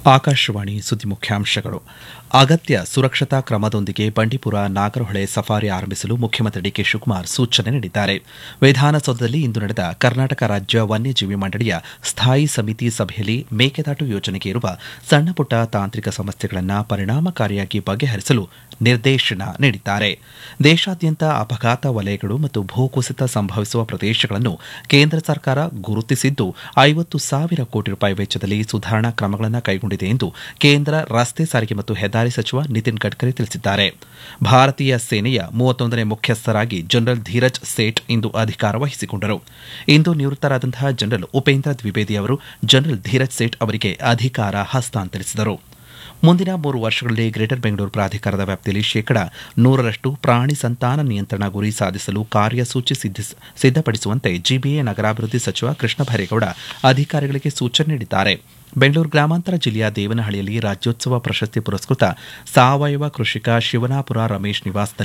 ಆಕಾಶವಾಣಿ ಸುದ್ದಿ ಮುಖ್ಯಾಂಶಗಳು ಅಗತ್ಯ ಸುರಕ್ಷತಾ ಕ್ರಮದೊಂದಿಗೆ ಬಂಡೀಪುರ ನಾಗರಹೊಳೆ ಸಫಾರಿ ಆರಂಭಿಸಲು ಮುಖ್ಯಮಂತ್ರಿ ಡಿಕೆ ಶಿವಕುಮಾರ್ ಸೂಚನೆ ನೀಡಿದ್ದಾರೆ ವಿಧಾನಸೌಧದಲ್ಲಿ ಇಂದು ನಡೆದ ಕರ್ನಾಟಕ ರಾಜ್ಯ ವನ್ಯಜೀವಿ ಮಂಡಳಿಯ ಸ್ಥಾಯಿ ಸಮಿತಿ ಸಭೆಯಲ್ಲಿ ಮೇಕೆದಾಟು ಯೋಜನೆಗೆ ಇರುವ ಸಣ್ಣಪುಟ್ಟ ತಾಂತ್ರಿಕ ಸಮಸ್ಯೆಗಳನ್ನು ಪರಿಣಾಮಕಾರಿಯಾಗಿ ಬಗೆಹರಿಸಲು ನಿರ್ದೇಶನ ನೀಡಿದ್ದಾರೆ ದೇಶಾದ್ಯಂತ ಅಪಘಾತ ವಲಯಗಳು ಮತ್ತು ಭೂಕುಸಿತ ಸಂಭವಿಸುವ ಪ್ರದೇಶಗಳನ್ನು ಕೇಂದ್ರ ಸರ್ಕಾರ ಗುರುತಿಸಿದ್ದು ಐವತ್ತು ಸಾವಿರ ಕೋಟಿ ರೂಪಾಯಿ ವೆಚ್ಚದಲ್ಲಿ ಸುಧಾರಣಾ ಕ್ರಮಗಳನ್ನು ಕೈಗೊಂಡಿದೆ ಎಂದು ಕೇಂದ್ರ ರಸ್ತೆ ಸಾರಿಗೆ ಮತ್ತು ಹೆದ್ದಾರಿ ಸಚಿವ ನಿತಿನ್ ಗಡ್ಕರಿ ತಿಳಿಸಿದ್ದಾರೆ ಭಾರತೀಯ ಸೇನೆಯ ಮೂವತ್ತೊಂದನೇ ಮುಖ್ಯಸ್ಥರಾಗಿ ಜನರಲ್ ಧೀರಜ್ ಸೇಠ್ ಇಂದು ಅಧಿಕಾರ ವಹಿಸಿಕೊಂಡರು ಇಂದು ನಿವೃತ್ತರಾದಂತಹ ಜನರಲ್ ಉಪೇಂದ್ರ ದ್ವಿವೇದಿ ಅವರು ಜನರಲ್ ಧೀರಜ್ ಸೇಠ್ ಅವರಿಗೆ ಅಧಿಕಾರ ಹಸ್ತಾಂತರಿಸಿದರು ಮುಂದಿನ ಮೂರು ವರ್ಷಗಳಲ್ಲಿ ಗ್ರೇಟರ್ ಬೆಂಗಳೂರು ಪ್ರಾಧಿಕಾರದ ವ್ಯಾಪ್ತಿಯಲ್ಲಿ ಶೇಕಡ ನೂರರಷ್ಟು ಪ್ರಾಣಿ ಸಂತಾನ ನಿಯಂತ್ರಣ ಗುರಿ ಸಾಧಿಸಲು ಕಾರ್ಯಸೂಚಿ ಸಿದ್ದಪಡಿಸುವಂತೆ ಜಿಬಿಎ ನಗರಾಭಿವೃದ್ಧಿ ಸಚಿವ ಕೃಷ್ಣ ಭೈರೇಗೌಡ ಅಧಿಕಾರಿಗಳಿಗೆ ಸೂಚನೆ ನೀಡಿದ್ದಾರೆ ಬೆಂಗಳೂರು ಗ್ರಾಮಾಂತರ ಜಿಲ್ಲೆಯ ದೇವನಹಳ್ಳಿಯಲ್ಲಿ ರಾಜ್ಯೋತ್ಸವ ಪ್ರಶಸ್ತಿ ಪುರಸ್ಕೃತ ಸಾವಯವ ಕೃಷಿಕ ಶಿವನಾಪುರ ರಮೇಶ್ ನಿವಾಸದಲ್ಲಿ